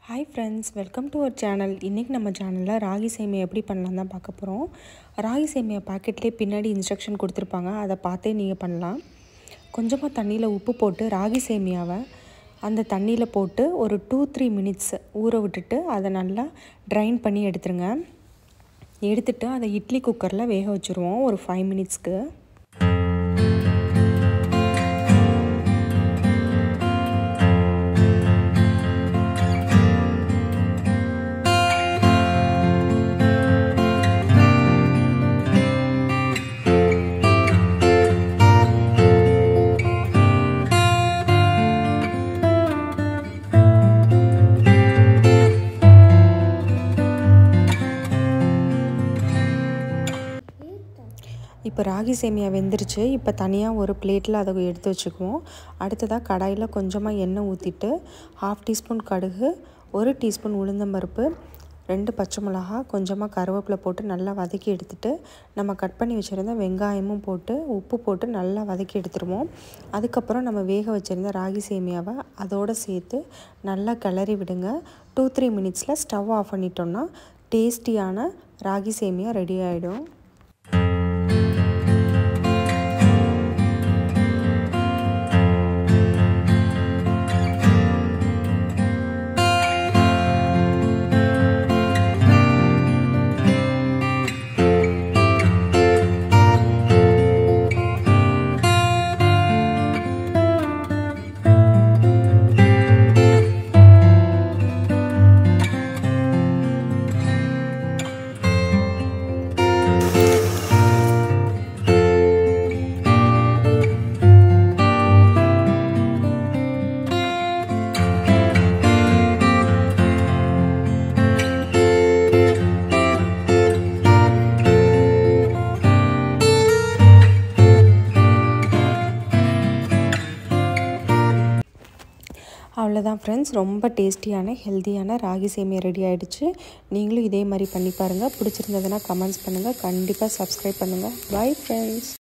hi friends welcome to our channel இன்றைக்கி நம்ம சேனலில் ராகி சேமியா எப்படி பண்ணலாம் தான் பார்க்க போகிறோம் ராகி சேமியா பாக்கெட்லேயே பின்னாடி இன்ஸ்ட்ரக்ஷன் கொடுத்துருப்பாங்க அதை பார்த்தே நீங்கள் பண்ணலாம் கொஞ்சமாக தண்ணியில் உப்பு போட்டு ராகி சேமியாவை அந்த தண்ணியில் போட்டு ஒரு டூ த்ரீ மினிட்ஸ் ஊற விட்டுட்டு அதை நல்லா ட்ரைன் பண்ணி எடுத்துருங்க எடுத்துட்டு அதை இட்லி குக்கரில் வேக வச்சுருவோம் ஒரு ஃபைவ் மினிட்ஸ்க்கு இப்போ ராகி சேமியா வெந்துருச்சு இப்போ தனியாக ஒரு பிளேட்டில் அதை எடுத்து வச்சுக்குவோம் அடுத்ததாக கடாயில் கொஞ்சமாக எண்ணெய் ஊற்றிட்டு ஹாஃப் டீஸ்பூன் கடுகு ஒரு டீஸ்பூன் உளுந்தம்பருப்பு ரெண்டு பச்சை மிளகா கொஞ்சமாக கருவேப்பிலை போட்டு நல்லா வதக்கி எடுத்துட்டு நம்ம கட் பண்ணி வச்சுருந்த வெங்காயமும் போட்டு உப்பு போட்டு நல்லா வதக்கி எடுத்துருவோம் அதுக்கப்புறம் நம்ம வேக வச்சுருந்த ராகி சேமியாவை அதோடு சேர்த்து நல்லா கிளறி விடுங்க டூ த்ரீ மினிட்ஸில் ஸ்டவ் ஆஃப் பண்ணிட்டோன்னா டேஸ்டியான ராகி சேமியா ரெடி ஆகிடும் அவ்வளோதான் ஃப்ரெண்ட்ஸ் ரொம்ப டேஸ்டியான ஹெல்த்தியான ராகி சேமியா ரெடி ஆகிடுச்சு நீங்களும் இதே மாதிரி பண்ணி பாருங்கள் பிடிச்சிருந்ததுன்னா கமெண்ட்ஸ் பண்ணுங்கள் கண்டிப்பாக சப்ஸ்கிரைப் பண்ணுங்கள் பாய் ஃப்ரெண்ட்ஸ்